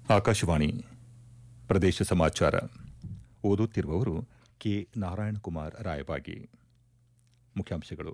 ಆಕಾಶವಾಣಿ ಪ್ರದೇಶ ಸಮಾಚಾರ ಓದುತ್ತಿರುವವರು ಕೆ ನಾರಾಯಣಕುಮಾರ್ ರಾಯಬಾಗಿ ಮುಖ್ಯಾಂಶಗಳು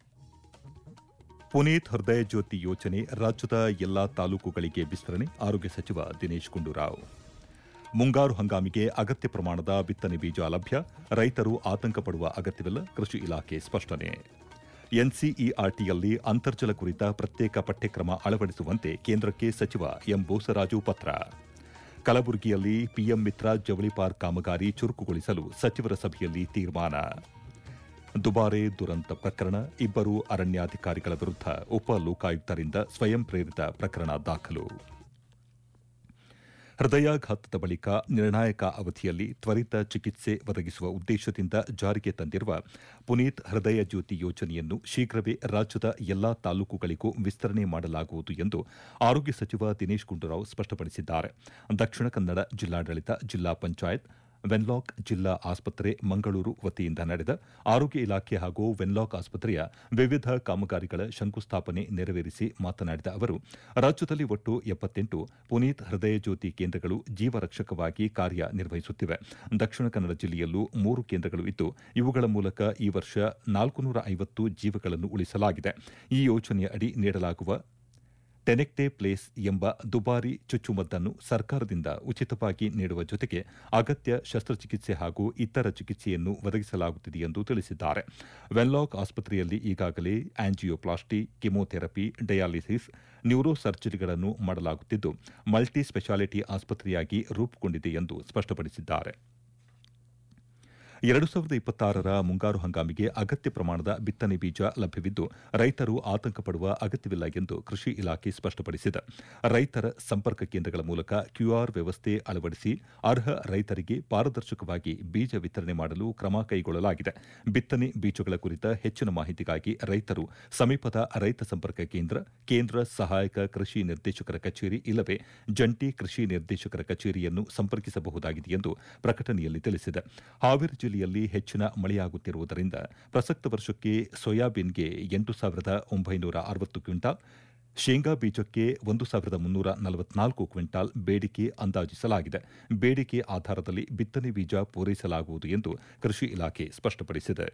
ಪುನೀತ್ ಹೃದಯ ಜ್ಯೋತಿ ಯೋಜನೆ ರಾಜ್ಯದ ಎಲ್ಲಾ ತಾಲೂಕುಗಳಿಗೆ ವಿಸ್ತರಣೆ ಆರೋಗ್ಯ ಸಚಿವ ದಿನೇಶ್ ಗುಂಡೂರಾವ್ ಮುಂಗಾರು ಹಂಗಾಮಿಗೆ ಅಗತ್ಯ ಪ್ರಮಾಣದ ಬಿತ್ತನೆ ಬೀಜ ಲಭ್ಯ ರೈತರು ಆತಂಕ ಪಡುವ ಅಗತ್ಯವಿಲ್ಲ ಕೃಷಿ ಇಲಾಖೆ ಸ್ಪಷ್ಟನೆ ಎನ್ಸಿಇಆರ್ಟಿಯಲ್ಲಿ ಅಂತರ್ಜಲ ಕುರಿತ ಪ್ರತ್ಯೇಕ ಪಠ್ಯಕ್ರಮ ಅಳವಡಿಸುವಂತೆ ಕೇಂದ್ರಕ್ಕೆ ಸಚಿವ ಎಂ ಬೋಸರಾಜು ಪತ್ರ ಕಲಬುರಗಿಯಲ್ಲಿ ಪಿಎಂ ಮಿತ್ರ ಜವಳಿ ಪಾರ್ಕ್ ಕಾಮಗಾರಿ ಚುರುಕುಗೊಳಿಸಲು ಸಚಿವರ ಸಭೆಯಲ್ಲಿ ತೀರ್ಮಾನ ದುಬಾರೆ ದುರಂತ ಪ್ರಕರಣ ಇಬ್ಬರು ಅರಣ್ಯಾಧಿಕಾರಿಗಳ ವಿರುದ್ಧ ಉಪ ಲೋಕಾಯುಕ್ತರಿಂದ ಸ್ವಯಂ ಪ್ರೇರಿತ ಪ್ರಕರಣ ದಾಖಲು ಹೃದಯಾಘಾತದ ಬಳಿಕ ನಿರ್ಣಾಯಕ ಅವಧಿಯಲ್ಲಿ ತ್ವರಿತ ಚಿಕಿತ್ಸೆ ಒದಗಿಸುವ ಉದ್ದೇಶದಿಂದ ಜಾರಿಗೆ ತಂದಿರುವ ಪುನೀತ್ ಹೃದಯ ಜ್ಯೋತಿ ಯೋಜನೆಯನ್ನು ಶೀಘ್ರವೇ ರಾಜ್ಯದ ಎಲ್ಲಾ ತಾಲೂಕುಗಳಿಗೂ ವಿಸ್ತರಣೆ ಮಾಡಲಾಗುವುದು ಎಂದು ಆರೋಗ್ಯ ಸಚಿವ ದಿನೇಶ್ ಗುಂಡೂರಾವ್ ಸ್ಪಷ್ಟಪಡಿಸಿದ್ದಾರೆ ದಕ್ಷಿಣ ಕನ್ನಡ ಜಿಲ್ಲಾಡಳಿತ ಜಿಲ್ಲಾ ಪಂಚಾಯತ್ ವೆನ್ಲಾಕ್ ಜಿಲ್ಲಾ ಆಸ್ಪತ್ರೆ ಮಂಗಳೂರು ವತಿಯಿಂದ ನಡೆದ ಆರೋಗ್ಯ ಇಲಾಖೆ ಹಾಗೂ ವೆನ್ಲಾಕ್ ಆಸ್ಪತ್ರೆಯ ವಿವಿಧ ಕಾಮಗಾರಿಗಳ ಶಂಕುಸ್ಥಾಪನೆ ನೆರವೇರಿಸಿ ಮಾತನಾಡಿದ ಅವರು ರಾಜ್ಯದಲ್ಲಿ ಒಟ್ಟು ಎಪ್ಪತ್ತೆಂಟು ಪುನೀತ್ ಹೃದಯ ಜ್ಯೋತಿ ಕೇಂದ್ರಗಳು ಜೀವರಕ್ಷಕವಾಗಿ ಕಾರ್ಯನಿರ್ವಹಿಸುತ್ತಿವೆ ದಕ್ಷಿಣ ಕನ್ನಡ ಜಿಲ್ಲೆಯಲ್ಲೂ ಮೂರು ಕೇಂದ್ರಗಳು ಇದ್ದು ಇವುಗಳ ಮೂಲಕ ಈ ವರ್ಷ ನಾಲ್ಕುನೂರ ಐವತ್ತು ಜೀವಗಳನ್ನು ಉಳಿಸಲಾಗಿದೆ ಈ ಯೋಜನೆಯ ಅಡಿ ನೀಡಲಾಗುವ ಟೆನೆಕ್ಟೆ ಪ್ಲೇಸ್ ಎಂಬ ದುಬಾರಿ ಚುಚ್ಚುಮದ್ದನ್ನು ಸರ್ಕಾರದಿಂದ ಉಚಿತವಾಗಿ ನೀಡುವ ಜೊತೆಗೆ ಅಗತ್ಯ ಶಸ್ತ್ರಚಿಕಿತ್ಸೆ ಹಾಗೂ ಇತರ ಚಿಕಿತ್ಸೆಯನ್ನು ಒದಗಿಸಲಾಗುತ್ತಿದೆ ಎಂದು ತಿಳಿಸಿದ್ದಾರೆ ವೆನ್ಲಾಕ್ ಆಸ್ಪತ್ರೆಯಲ್ಲಿ ಈಗಾಗಲೇ ಆಂಜಿಯೋಪ್ಲಾಸ್ಟಿ ಕಿಮೋಥೆರಪಿ ಡಯಾಲಿಸಿಸ್ ನ್ಯೂರೋ ಸರ್ಜರಿಗಳನ್ನು ಮಾಡಲಾಗುತ್ತಿದ್ದು ಮಲ್ಟಿ ಸ್ಪೆಷಾಲಿಟಿ ಆಸ್ಪತ್ರೆಯಾಗಿ ರೂಪುಗೊಂಡಿದೆ ಎಂದು ಸ್ಪಷ್ಟಪಡಿಸಿದ್ದಾರೆ ಎರಡು ಸಾವಿರದ ಇಪ್ಪತ್ತಾರರ ಮುಂಗಾರು ಹಂಗಾಮಿಗೆ ಅಗತ್ಯ ಪ್ರಮಾಣದ ಬಿತ್ತನೆ ಬೀಜ ಲಭ್ಯವಿದ್ದು ರೈತರು ಆತಂಕ ಪಡುವ ಅಗತ್ಯವಿಲ್ಲ ಎಂದು ಕೃಷಿ ಇಲಾಖೆ ಸ್ಪಷ್ಟಪಡಿಸಿದೆ ರೈತರ ಸಂಪರ್ಕ ಕೇಂದ್ರಗಳ ಮೂಲಕ ಕ್ಯೂಆರ್ ವ್ಯವಸ್ಥೆ ಅಳವಡಿಸಿ ಅರ್ಹ ರೈತರಿಗೆ ಪಾರದರ್ಶಕವಾಗಿ ಬೀಜ ವಿತರಣೆ ಮಾಡಲು ಕ್ರಮ ಕೈಗೊಳ್ಳಲಾಗಿದೆ ಬಿತ್ತನೆ ಬೀಜಗಳ ಕುರಿತ ಹೆಚ್ಚಿನ ಮಾಹಿತಿಗಾಗಿ ರೈತರು ಸಮೀಪದ ರೈತ ಸಂಪರ್ಕ ಕೇಂದ್ರ ಕೇಂದ್ರ ಸಹಾಯಕ ಕೃಷಿ ನಿರ್ದೇಶಕರ ಕಚೇರಿ ಇಲ್ಲವೇ ಜಂಟಿ ಕೃಷಿ ನಿರ್ದೇಶಕರ ಕಚೇರಿಯನ್ನು ಸಂಪರ್ಕಿಸಬಹುದಾಗಿದೆ ಎಂದು ಪ್ರಕಟಣೆಯಲ್ಲಿ ತಿಳಿಸಿದೆ ಹಾವೇರಿ ಜಿಲ್ಲೆಯಲ್ಲಿ ಹೆಚ್ಚಿನ ಮಳೆಯಾಗುತ್ತಿರುವುದರಿಂದ ಪ್ರಸಕ್ತ ವರ್ಷಕ್ಕೆ ಸೋಯಾಬೀನ್ಗೆ ಎಂಟು ಸಾವಿರದ ಒಂಬೈನೂರ ಅರವತ್ತು ಕ್ವಿಂಟಾಲ್ ಶೇಂಗಾ ಬೀಜಕ್ಕೆ ಒಂದು ಸಾವಿರದ ಮುನ್ನೂರ ನಲವತ್ನಾಲ್ಕು ಕ್ವಿಂಟಾಲ್ ಬೇಡಿಕೆ ಅಂದಾಜಿಸಲಾಗಿದೆ ಬೇಡಿಕೆ ಆಧಾರದಲ್ಲಿ ಬಿತ್ತನೆ ಬೀಜ ಪೂರೈಸಲಾಗುವುದು ಎಂದು ಕೃಷಿ ಇಲಾಖೆ ಸ್ಪಷ್ಟಪಡಿಸಿದೆ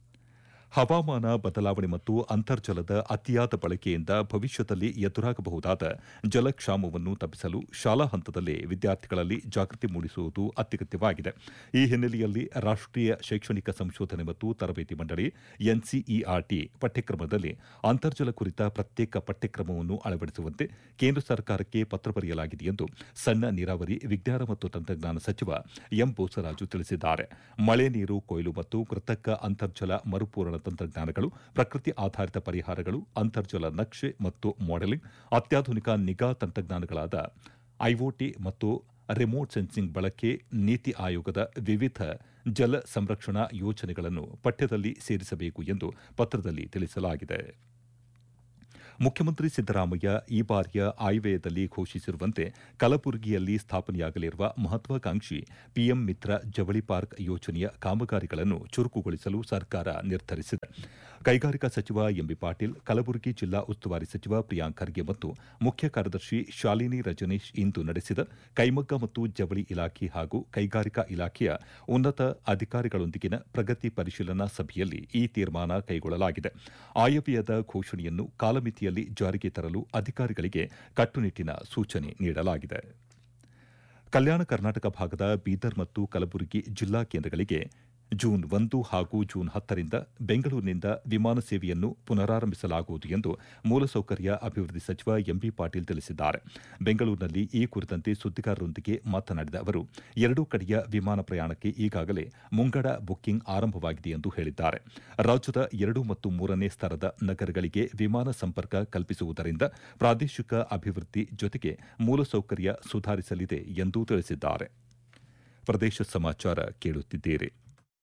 ಹವಾಮಾನ ಬದಲಾವಣೆ ಮತ್ತು ಅಂತರ್ಜಲದ ಅತಿಯಾದ ಬಳಕೆಯಿಂದ ಭವಿಷ್ಯದಲ್ಲಿ ಎದುರಾಗಬಹುದಾದ ಜಲಕ್ಷಾಮವನ್ನು ತಪ್ಪಿಸಲು ಶಾಲಾ ಹಂತದಲ್ಲೇ ವಿದ್ಯಾರ್ಥಿಗಳಲ್ಲಿ ಜಾಗೃತಿ ಮೂಡಿಸುವುದು ಅತ್ಯಗತ್ಯವಾಗಿದೆ ಈ ಹಿನ್ನೆಲೆಯಲ್ಲಿ ರಾಷ್ಟೀಯ ಶೈಕ್ಷಣಿಕ ಸಂಶೋಧನೆ ಮತ್ತು ತರಬೇತಿ ಮಂಡಳಿ ಎನ್ಸಿಇಆರ್ಟಿ ಪಠ್ಯಕ್ರಮದಲ್ಲಿ ಅಂತರ್ಜಲ ಕುರಿತ ಪ್ರತ್ಯೇಕ ಪಠ್ಯಕ್ರಮವನ್ನು ಅಳವಡಿಸುವಂತೆ ಕೇಂದ್ರ ಸರ್ಕಾರಕ್ಕೆ ಪತ್ರ ಬರೆಯಲಾಗಿದೆ ಎಂದು ಸಣ್ಣ ನೀರಾವರಿ ವಿಜ್ಞಾನ ಮತ್ತು ತಂತ್ರಜ್ಞಾನ ಸಚಿವ ಎಂ ಬೋಸರಾಜು ತಿಳಿಸಿದ್ದಾರೆ ಮಳೆ ನೀರು ಕೊಯ್ಲು ಮತ್ತು ಕೃತಕ ಅಂತರ್ಜಲ ಮರುಪೂರಣ ತಂತ್ರಜ್ಞಾನಗಳು ಪ್ರಕೃತಿ ಆಧಾರಿತ ಪರಿಹಾರಗಳು ಅಂತರ್ಜಲ ನಕ್ಷೆ ಮತ್ತು ಮಾಡೆಲಿಂಗ್ ಅತ್ಯಾಧುನಿಕ ನಿಗಾ ತಂತ್ರಜ್ಞಾನಗಳಾದ ಐಒಟಿ ಮತ್ತು ರಿಮೋಟ್ ಸೆನ್ಸಿಂಗ್ ಬಳಕೆ ನೀತಿ ಆಯೋಗದ ವಿವಿಧ ಜಲ ಸಂರಕ್ಷಣಾ ಯೋಜನೆಗಳನ್ನು ಪಠ್ಯದಲ್ಲಿ ಸೇರಿಸಬೇಕು ಎಂದು ಪತ್ರದಲ್ಲಿ ತಿಳಿಸಲಾಗಿದೆ ಮುಖ್ಯಮಂತ್ರಿ ಸಿದ್ದರಾಮಯ್ಯ ಈ ಬಾರಿಯ ಆಯವ್ಯಯದಲ್ಲಿ ಘೋಷಿಸಿರುವಂತೆ ಕಲಬುರಗಿಯಲ್ಲಿ ಸ್ಥಾಪನೆಯಾಗಲಿರುವ ಮಹತ್ವಾಕಾಂಕ್ಷಿ ಪಿಎಂ ಮಿತ್ರ ಜವಳಿ ಪಾರ್ಕ್ ಯೋಜನೆಯ ಕಾಮಗಾರಿಗಳನ್ನು ಚುರುಕುಗೊಳಿಸಲು ಸರ್ಕಾರ ನಿರ್ಧರಿಸಿದೆ ಕೈಗಾರಿಕಾ ಸಚಿವ ಎಂಬಿ ಪಾಟೀಲ್ ಕಲಬುರಗಿ ಜಿಲ್ಲಾ ಉಸ್ತುವಾರಿ ಸಚಿವ ಪ್ರಿಯಾಂಕ್ ಖರ್ಗೆ ಮತ್ತು ಮುಖ್ಯ ಕಾರ್ಯದರ್ಶಿ ಶಾಲಿನಿ ರಜನೀಶ್ ಇಂದು ನಡೆಸಿದ ಕೈಮಗ್ಗ ಮತ್ತು ಜವಳಿ ಇಲಾಖೆ ಹಾಗೂ ಕೈಗಾರಿಕಾ ಇಲಾಖೆಯ ಉನ್ನತ ಅಧಿಕಾರಿಗಳೊಂದಿಗಿನ ಪ್ರಗತಿ ಪರಿಶೀಲನಾ ಸಭೆಯಲ್ಲಿ ಈ ತೀರ್ಮಾನ ಕೈಗೊಳ್ಳಲಾಗಿದೆ ಆಯವ್ಯಯದ ಘೋಷಣೆಯನ್ನು ಕಾಲಮಿತಿಯಲ್ಲಿ ಜಾರಿಗೆ ತರಲು ಅಧಿಕಾರಿಗಳಿಗೆ ಕಟ್ಟುನಿಟ್ಟಿನ ಸೂಚನೆ ನೀಡಲಾಗಿದೆ ಕಲ್ಯಾಣ ಕರ್ನಾಟಕ ಭಾಗದ ಬೀದರ್ ಮತ್ತು ಕಲಬುರಗಿ ಜಿಲ್ಲಾ ಕೇಂದ್ರಗಳಿಗೆ ಜೂನ್ ಒಂದು ಹಾಗೂ ಜೂನ್ ಹತ್ತರಿಂದ ಬೆಂಗಳೂರಿನಿಂದ ವಿಮಾನ ಸೇವೆಯನ್ನು ಪುನರಾರಂಭಿಸಲಾಗುವುದು ಎಂದು ಮೂಲಸೌಕರ್ಯ ಅಭಿವೃದ್ಧಿ ಸಚಿವ ಎಂಬಿ ಪಾಟೀಲ್ ತಿಳಿಸಿದ್ದಾರೆ ಬೆಂಗಳೂರಿನಲ್ಲಿ ಈ ಕುರಿತಂತೆ ಸುದ್ದಿಗಾರರೊಂದಿಗೆ ಮಾತನಾಡಿದ ಅವರು ಎರಡೂ ಕಡೆಯ ವಿಮಾನ ಪ್ರಯಾಣಕ್ಕೆ ಈಗಾಗಲೇ ಮುಂಗಡ ಬುಕ್ಕಿಂಗ್ ಆರಂಭವಾಗಿದೆ ಎಂದು ಹೇಳಿದ್ದಾರೆ ರಾಜ್ಯದ ಎರಡು ಮತ್ತು ಮೂರನೇ ಸ್ತರದ ನಗರಗಳಿಗೆ ವಿಮಾನ ಸಂಪರ್ಕ ಕಲ್ಪಿಸುವುದರಿಂದ ಪ್ರಾದೇಶಿಕ ಅಭಿವೃದ್ಧಿ ಜೊತೆಗೆ ಮೂಲಸೌಕರ್ಯ ಸುಧಾರಿಸಲಿದೆ ಎಂದು ತಿಳಿಸಿದ್ದಾರೆ ಪ್ರದೇಶ ಸಮಾಚಾರ ಕೇಳುತ್ತಿದ್ದೀರಿ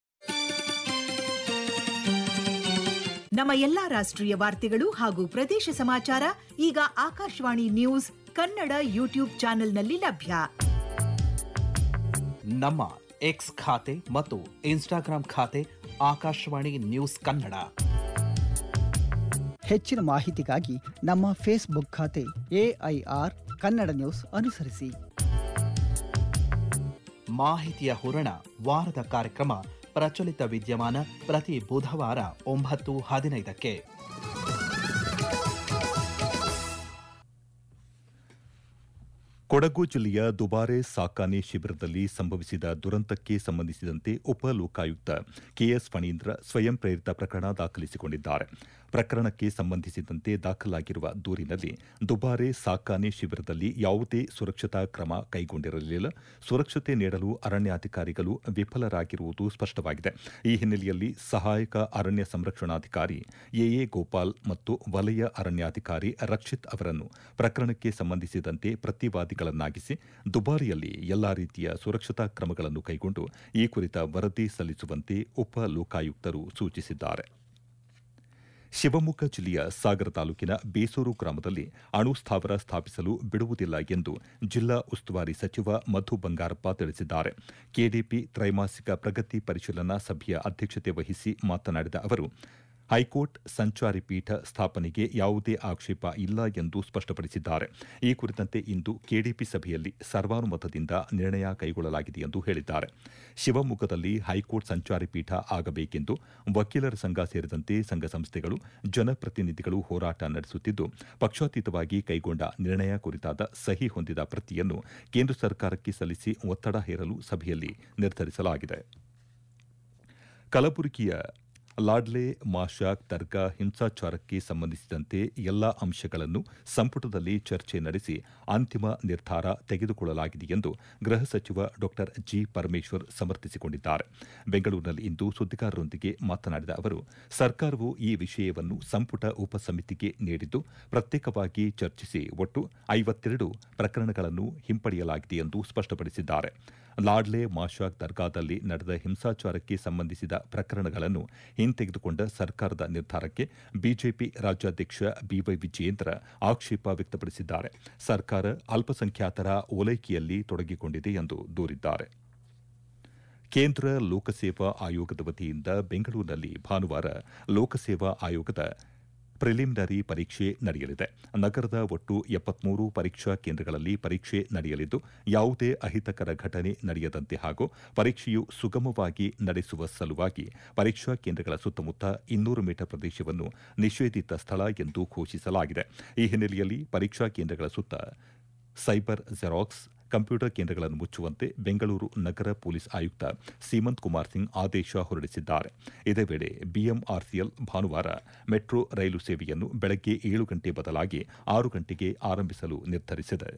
ನಮ್ಮ ಎಲ್ಲಾ ರಾಷ್ಟ್ರೀಯ ವಾರ್ತೆಗಳು ಹಾಗೂ ಪ್ರದೇಶ ಸಮಾಚಾರ ಈಗ ಆಕಾಶವಾಣಿ ನ್ಯೂಸ್ ಕನ್ನಡ ಯೂಟ್ಯೂಬ್ ಚಾನೆಲ್ನಲ್ಲಿ ಲಭ್ಯ ನಮ್ಮ ಎಕ್ಸ್ ಖಾತೆ ಮತ್ತು ಇನ್ಸ್ಟಾಗ್ರಾಂ ಖಾತೆ ಆಕಾಶವಾಣಿ ನ್ಯೂಸ್ ಕನ್ನಡ ಹೆಚ್ಚಿನ ಮಾಹಿತಿಗಾಗಿ ನಮ್ಮ ಫೇಸ್ಬುಕ್ ಖಾತೆ ಎಐಆರ್ ಕನ್ನಡ ನ್ಯೂಸ್ ಅನುಸರಿಸಿ ಮಾಹಿತಿಯ ಹೂರಣ ವಾರದ ಕಾರ್ಯಕ್ರಮ ಪ್ರಚಲಿತ ವಿದ್ಯಮಾನ ಪ್ರತಿ ಬುಧವಾರ ಒಂಬತ್ತು ಹದಿನೈದಕ್ಕೆ ಕೊಡಗು ಜಿಲ್ಲೆಯ ದುಬಾರೆ ಸಾಕಾನೆ ಶಿಬಿರದಲ್ಲಿ ಸಂಭವಿಸಿದ ದುರಂತಕ್ಕೆ ಸಂಬಂಧಿಸಿದಂತೆ ಉಪ ಲೋಕಾಯುಕ್ತ ಕೆಎಸ್ ಫಣೀಂದ್ರ ಸ್ವಯಂ ಪ್ರೇರಿತ ಪ್ರಕರಣ ದಾಖಲಿಸಿಕೊಂಡಿದ್ದಾರೆ ಪ್ರಕರಣಕ್ಕೆ ಸಂಬಂಧಿಸಿದಂತೆ ದಾಖಲಾಗಿರುವ ದೂರಿನಲ್ಲಿ ದುಬಾರೆ ಸಾಕಾನೆ ಶಿಬಿರದಲ್ಲಿ ಯಾವುದೇ ಸುರಕ್ಷತಾ ಕ್ರಮ ಕೈಗೊಂಡಿರಲಿಲ್ಲ ಸುರಕ್ಷತೆ ನೀಡಲು ಅರಣ್ಯಾಧಿಕಾರಿಗಳು ವಿಫಲರಾಗಿರುವುದು ಸ್ಪಷ್ಟವಾಗಿದೆ ಈ ಹಿನ್ನೆಲೆಯಲ್ಲಿ ಸಹಾಯಕ ಅರಣ್ಯ ಸಂರಕ್ಷಣಾಧಿಕಾರಿ ಎಎ ಗೋಪಾಲ್ ಮತ್ತು ವಲಯ ಅರಣ್ಯಾಧಿಕಾರಿ ರಕ್ಷಿತ್ ಅವರನ್ನು ಪ್ರಕರಣಕ್ಕೆ ಸಂಬಂಧಿಸಿದಂತೆ ಪ್ರತಿವಾದಿಗಳನ್ನಾಗಿಸಿ ದುಬಾರಿಯಲ್ಲಿ ಎಲ್ಲಾ ರೀತಿಯ ಸುರಕ್ಷತಾ ಕ್ರಮಗಳನ್ನು ಕೈಗೊಂಡು ಈ ಕುರಿತ ವರದಿ ಸಲ್ಲಿಸುವಂತೆ ಉಪ ಲೋಕಾಯುಕ್ತರು ಸೂಚಿಸಿದ್ದಾರೆ ಶಿವಮೊಗ್ಗ ಜಿಲ್ಲೆಯ ಸಾಗರ ತಾಲೂಕಿನ ಬೇಸೂರು ಗ್ರಾಮದಲ್ಲಿ ಅಣು ಸ್ಥಾವರ ಸ್ಥಾಪಿಸಲು ಬಿಡುವುದಿಲ್ಲ ಎಂದು ಜಿಲ್ಲಾ ಉಸ್ತುವಾರಿ ಸಚಿವ ಮಧು ಬಂಗಾರಪ್ಪ ತಿಳಿಸಿದ್ದಾರೆ ಕೆಡಿಪಿ ತ್ರೈಮಾಸಿಕ ಪ್ರಗತಿ ಪರಿಶೀಲನಾ ಸಭೆಯ ಅಧ್ಯಕ್ಷತೆ ವಹಿಸಿ ಮಾತನಾಡಿದ ಅವರು ಹೈಕೋರ್ಟ್ ಸಂಚಾರಿ ಪೀಠ ಸ್ಥಾಪನೆಗೆ ಯಾವುದೇ ಆಕ್ಷೇಪ ಇಲ್ಲ ಎಂದು ಸ್ಪಷ್ಟಪಡಿಸಿದ್ದಾರೆ ಈ ಕುರಿತಂತೆ ಇಂದು ಕೆಡಿಪಿ ಸಭೆಯಲ್ಲಿ ಸರ್ವಾನುಮತದಿಂದ ನಿರ್ಣಯ ಕೈಗೊಳ್ಳಲಾಗಿದೆ ಎಂದು ಹೇಳಿದ್ದಾರೆ ಶಿವಮೊಗ್ಗದಲ್ಲಿ ಹೈಕೋರ್ಟ್ ಸಂಚಾರಿ ಪೀಠ ಆಗಬೇಕೆಂದು ವಕೀಲರ ಸಂಘ ಸೇರಿದಂತೆ ಸಂಘ ಸಂಸ್ಥೆಗಳು ಜನಪ್ರತಿನಿಧಿಗಳು ಹೋರಾಟ ನಡೆಸುತ್ತಿದ್ದು ಪಕ್ಷಾತೀತವಾಗಿ ಕೈಗೊಂಡ ನಿರ್ಣಯ ಕುರಿತಾದ ಸಹಿ ಹೊಂದಿದ ಪ್ರತಿಯನ್ನು ಕೇಂದ್ರ ಸರ್ಕಾರಕ್ಕೆ ಸಲ್ಲಿಸಿ ಒತ್ತಡ ಹೇರಲು ಸಭೆಯಲ್ಲಿ ನಿರ್ಧರಿಸಲಾಗಿದೆ ಕಲಬುರಗಿಯ ಲಾಡ್ಲೆ ಮಾಶಾಕ್ ದರ್ಗಾ ಹಿಂಸಾಚಾರಕ್ಕೆ ಸಂಬಂಧಿಸಿದಂತೆ ಎಲ್ಲಾ ಅಂಶಗಳನ್ನು ಸಂಪುಟದಲ್ಲಿ ಚರ್ಚೆ ನಡೆಸಿ ಅಂತಿಮ ನಿರ್ಧಾರ ತೆಗೆದುಕೊಳ್ಳಲಾಗಿದೆ ಎಂದು ಗೃಹ ಸಚಿವ ಡಾ ಜಿ ಪರಮೇಶ್ವರ್ ಸಮರ್ಥಿಸಿಕೊಂಡಿದ್ದಾರೆ ಬೆಂಗಳೂರಿನಲ್ಲಿಂದು ಸುದ್ದಿಗಾರರೊಂದಿಗೆ ಮಾತನಾಡಿದ ಅವರು ಸರ್ಕಾರವು ಈ ವಿಷಯವನ್ನು ಸಂಪುಟ ಉಪಸಮಿತಿಗೆ ನೀಡಿದ್ದು ಪ್ರತ್ಯೇಕವಾಗಿ ಚರ್ಚಿಸಿ ಒಟ್ಟು ಐವತ್ತೆರಡು ಪ್ರಕರಣಗಳನ್ನು ಹಿಂಪಡೆಯಲಾಗಿದೆ ಎಂದು ಸ್ಪಷ್ಟಪಡಿಸಿದ್ದಾರೆ ಲಾಡ್ಲೆ ಮಾಶಾಕ್ ದರ್ಗಾದಲ್ಲಿ ನಡೆದ ಹಿಂಸಾಚಾರಕ್ಕೆ ಸಂಬಂಧಿಸಿದ ಪ್ರಕರಣಗಳನ್ನು ಹಿಂತೆಗೆದುಕೊಂಡ ಸರ್ಕಾರದ ನಿರ್ಧಾರಕ್ಕೆ ಬಿಜೆಪಿ ರಾಜ್ಯಾಧ್ಯಕ್ಷ ಬಿವೈ ವಿಜಯೇಂದ್ರ ಆಕ್ಷೇಪ ವ್ಯಕ್ತಪಡಿಸಿದ್ದಾರೆ ಸರ್ಕಾರ ಅಲ್ಪಸಂಖ್ಯಾತರ ಓಲೈಕೆಯಲ್ಲಿ ತೊಡಗಿಕೊಂಡಿದೆ ಎಂದು ದೂರಿದ್ದಾರೆ ಕೇಂದ್ರ ಲೋಕಸೇವಾ ಆಯೋಗದ ವತಿಯಿಂದ ಬೆಂಗಳೂರಿನಲ್ಲಿ ಭಾನುವಾರ ಲೋಕಸೇವಾ ಆಯೋಗದ ಪ್ರಿಲಿಮಿನರಿ ಪರೀಕ್ಷೆ ನಡೆಯಲಿದೆ ನಗರದ ಒಟ್ಟು ಎಪ್ಪತ್ಮೂರು ಪರೀಕ್ಷಾ ಕೇಂದ್ರಗಳಲ್ಲಿ ಪರೀಕ್ಷೆ ನಡೆಯಲಿದ್ದು ಯಾವುದೇ ಅಹಿತಕರ ಘಟನೆ ನಡೆಯದಂತೆ ಹಾಗೂ ಪರೀಕ್ಷೆಯು ಸುಗಮವಾಗಿ ನಡೆಸುವ ಸಲುವಾಗಿ ಪರೀಕ್ಷಾ ಕೇಂದ್ರಗಳ ಸುತ್ತಮುತ್ತ ಇನ್ನೂರು ಮೀಟರ್ ಪ್ರದೇಶವನ್ನು ನಿಷೇಧಿತ ಸ್ಥಳ ಎಂದು ಘೋಷಿಸಲಾಗಿದೆ ಈ ಹಿನ್ನೆಲೆಯಲ್ಲಿ ಪರೀಕ್ಷಾ ಕೇಂದ್ರಗಳ ಸುತ್ತ ಸೈಬರ್ ಜೆರಾಕ್ಸ್ ಕಂಪ್ಯೂಟರ್ ಕೇಂದ್ರಗಳನ್ನು ಮುಚ್ಚುವಂತೆ ಬೆಂಗಳೂರು ನಗರ ಪೊಲೀಸ್ ಆಯುಕ್ತ ಸೀಮಂತ್ ಕುಮಾರ್ ಸಿಂಗ್ ಆದೇಶ ಹೊರಡಿಸಿದ್ದಾರೆ ಇದೇ ವೇಳೆ ಬಿಎಂಆರ್ಸಿಎಲ್ ಭಾನುವಾರ ಮೆಟ್ರೋ ರೈಲು ಸೇವೆಯನ್ನು ಬೆಳಗ್ಗೆ ಏಳು ಗಂಟೆ ಬದಲಾಗಿ ಆರು ಗಂಟೆಗೆ ಆರಂಭಿಸಲು ನಿರ್ಧರಿಸಿದೆ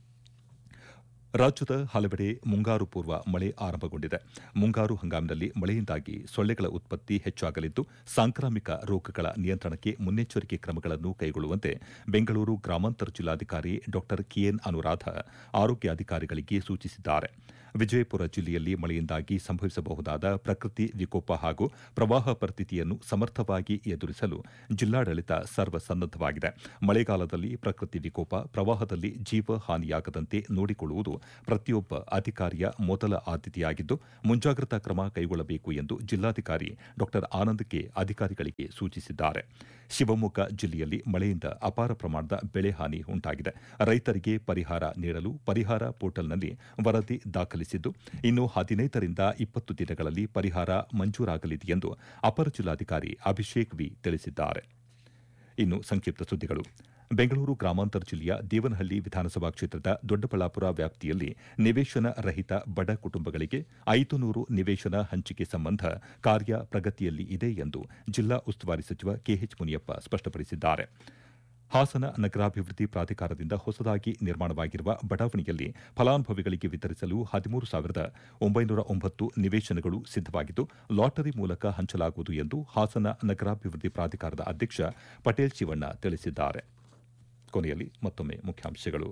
ರಾಜ್ಯದ ಹಲವೆಡೆ ಮುಂಗಾರು ಪೂರ್ವ ಮಳೆ ಆರಂಭಗೊಂಡಿದೆ ಮುಂಗಾರು ಹಂಗಾಮಿನಲ್ಲಿ ಮಳೆಯಿಂದಾಗಿ ಸೊಳ್ಳೆಗಳ ಉತ್ಪತ್ತಿ ಹೆಚ್ಚಾಗಲಿದ್ದು ಸಾಂಕ್ರಾಮಿಕ ರೋಗಗಳ ನಿಯಂತ್ರಣಕ್ಕೆ ಮುನ್ನೆಚ್ಚರಿಕೆ ಕ್ರಮಗಳನ್ನು ಕೈಗೊಳ್ಳುವಂತೆ ಬೆಂಗಳೂರು ಗ್ರಾಮಾಂತರ ಜಿಲ್ಲಾಧಿಕಾರಿ ಡಾ ಕೆಎನ್ ಅನುರಾಧ ಆರೋಗ್ಯಾಧಿಕಾರಿಗಳಿಗೆ ಸೂಚಿಸಿದ್ದಾರೆ ವಿಜಯಪುರ ಜಿಲ್ಲೆಯಲ್ಲಿ ಮಳೆಯಿಂದಾಗಿ ಸಂಭವಿಸಬಹುದಾದ ಪ್ರಕೃತಿ ವಿಕೋಪ ಹಾಗೂ ಪ್ರವಾಹ ಪರಿಸ್ಥಿತಿಯನ್ನು ಸಮರ್ಥವಾಗಿ ಎದುರಿಸಲು ಜಿಲ್ಲಾಡಳಿತ ಸರ್ವಸನ್ನದ್ದವಾಗಿದೆ ಮಳೆಗಾಲದಲ್ಲಿ ಪ್ರಕೃತಿ ವಿಕೋಪ ಪ್ರವಾಹದಲ್ಲಿ ಜೀವ ಹಾನಿಯಾಗದಂತೆ ನೋಡಿಕೊಳ್ಳುವುದು ಪ್ರತಿಯೊಬ್ಬ ಅಧಿಕಾರಿಯ ಮೊದಲ ಆದ್ಯತೆಯಾಗಿದ್ದು ಮುಂಜಾಗ್ರತಾ ಕ್ರಮ ಕೈಗೊಳ್ಳಬೇಕು ಎಂದು ಜಿಲ್ಲಾಧಿಕಾರಿ ಡಾ ಆನಂದ್ ಕೆ ಅಧಿಕಾರಿಗಳಿಗೆ ಸೂಚಿಸಿದ್ದಾರೆ ಶಿವಮೊಗ್ಗ ಜಿಲ್ಲೆಯಲ್ಲಿ ಮಳೆಯಿಂದ ಅಪಾರ ಪ್ರಮಾಣದ ಬೆಳೆ ಹಾನಿ ಉಂಟಾಗಿದೆ ರೈತರಿಗೆ ಪರಿಹಾರ ನೀಡಲು ಪರಿಹಾರ ಪೋರ್ಟಲ್ನಲ್ಲಿ ವರದಿ ದಾಖಲಿಸಿದ್ದು ಇನ್ನು ಹದಿನೈದರಿಂದ ಇಪ್ಪತ್ತು ದಿನಗಳಲ್ಲಿ ಪರಿಹಾರ ಮಂಜೂರಾಗಲಿದೆ ಎಂದು ಅಪರ ಜಿಲ್ಲಾಧಿಕಾರಿ ಅಭಿಷೇಕ್ ವಿ ತಿಳಿಸಿದ್ದಾರೆ ಇನ್ನು ಸಂಕ್ಷಿಪ್ತ ಸುದ್ದಿಗಳು ಬೆಂಗಳೂರು ಗ್ರಾಮಾಂತರ ಜಿಲ್ಲೆಯ ದೇವನಹಳ್ಳಿ ವಿಧಾನಸಭಾ ಕ್ಷೇತ್ರದ ದೊಡ್ಡಬಳ್ಳಾಪುರ ವ್ಯಾಪ್ತಿಯಲ್ಲಿ ನಿವೇಶನ ರಹಿತ ಬಡ ಕುಟುಂಬಗಳಿಗೆ ಐದು ನೂರು ನಿವೇಶನ ಹಂಚಿಕೆ ಸಂಬಂಧ ಕಾರ್ಯ ಪ್ರಗತಿಯಲ್ಲಿ ಇದೆ ಎಂದು ಜಿಲ್ಲಾ ಉಸ್ತುವಾರಿ ಸಚಿವ ಕೆಎಚ್ ಮುನಿಯಪ್ಪ ಸ್ಪಷ್ಟಪಡಿಸಿದ್ದಾರೆ ಹಾಸನ ನಗರಾಭಿವೃದ್ಧಿ ಪ್ರಾಧಿಕಾರದಿಂದ ಹೊಸದಾಗಿ ನಿರ್ಮಾಣವಾಗಿರುವ ಬಡಾವಣೆಯಲ್ಲಿ ಫಲಾನುಭವಿಗಳಿಗೆ ವಿತರಿಸಲು ಹದಿಮೂರು ಸಾವಿರದ ಒಂಬೈನೂರ ಒಂಬತ್ತು ನಿವೇಶನಗಳು ಸಿದ್ದವಾಗಿದ್ದು ಲಾಟರಿ ಮೂಲಕ ಹಂಚಲಾಗುವುದು ಎಂದು ಹಾಸನ ನಗರಾಭಿವೃದ್ಧಿ ಪ್ರಾಧಿಕಾರದ ಅಧ್ಯಕ್ಷ ಪಟೇಲ್ ಶಿವಣ್ಣ ತಿಳಿಸಿದ್ದಾರೆ ಕೊನೆಯಲ್ಲಿ ಮತ್ತೊಮ್ಮೆ ಮುಖ್ಯಾಂಶಗಳು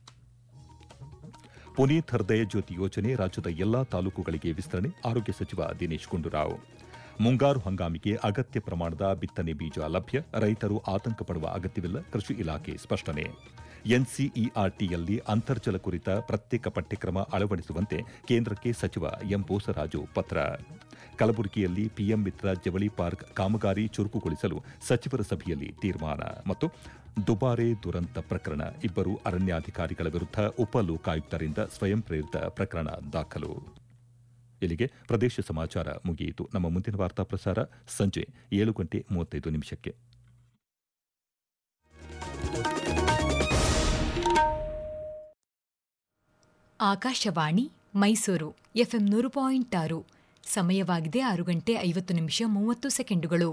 ಪುನೀತ್ ಹೃದಯ ಜ್ಯೋತಿ ಯೋಜನೆ ರಾಜ್ಯದ ಎಲ್ಲಾ ತಾಲೂಕುಗಳಿಗೆ ವಿಸ್ತರಣೆ ಆರೋಗ್ಯ ಸಚಿವ ದಿನೇಶ್ ಗುಂಡೂರಾವ್ ಮುಂಗಾರು ಹಂಗಾಮಿಗೆ ಅಗತ್ಯ ಪ್ರಮಾಣದ ಬಿತ್ತನೆ ಬೀಜ ಲಭ್ಯ ರೈತರು ಆತಂಕ ಪಡುವ ಅಗತ್ಯವಿಲ್ಲ ಕೃಷಿ ಇಲಾಖೆ ಸ್ಪಷ್ಟನೆ ಎನ್ಸಿಇಆರ್ಟಿಯಲ್ಲಿ ಅಂತರ್ಜಲ ಕುರಿತ ಪ್ರತ್ಯೇಕ ಪಠ್ಯಕ್ರಮ ಅಳವಡಿಸುವಂತೆ ಕೇಂದ್ರಕ್ಕೆ ಸಚಿವ ಎಂ ಬೋಸರಾಜು ಪತ್ರ ಕಲಬುರಗಿಯಲ್ಲಿ ಪಿಎಂ ಮಿತ್ರ ಜವಳಿ ಪಾರ್ಕ್ ಕಾಮಗಾರಿ ಚುರುಕುಗೊಳಿಸಲು ಸಚಿವರ ಸಭೆಯಲ್ಲಿ ತೀರ್ಮಾನ ಮತ್ತು ದುಬಾರೆ ದುರಂತ ಪ್ರಕರಣ ಇಬ್ಬರು ಅರಣ್ಯಾಧಿಕಾರಿಗಳ ವಿರುದ್ಧ ಉಪ ಲೋಕಾಯುಕ್ತರಿಂದ ಸ್ವಯಂ ಪ್ರೇರಿತ ಪ್ರಕರಣ ದಾಖಲು ಇಲ್ಲಿಗೆ ಪ್ರದೇಶ ಸಮಾಚಾರ ಮುಗಿಯಿತು ನಮ್ಮ ಮುಂದಿನ ವಾರ್ತಾ ಪ್ರಸಾರ ಸಂಜೆ ಏಳು ಗಂಟೆ ಮೂವತ್ತೈದು ನಿಮಿಷಕ್ಕೆ ಆಕಾಶವಾಣಿ ಮೈಸೂರು ಎಫ್ಎಂ ನೂರು ಪಾಯಿಂಟ್ ಆರು ಸಮಯವಾಗಿದೆ ಆರು ಗಂಟೆ ಐವತ್ತು ನಿಮಿಷ ಮೂವತ್ತು ಸೆಕೆಂಡುಗಳು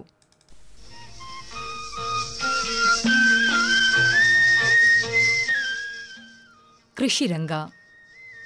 ಕೃಷಿ ರಂಗ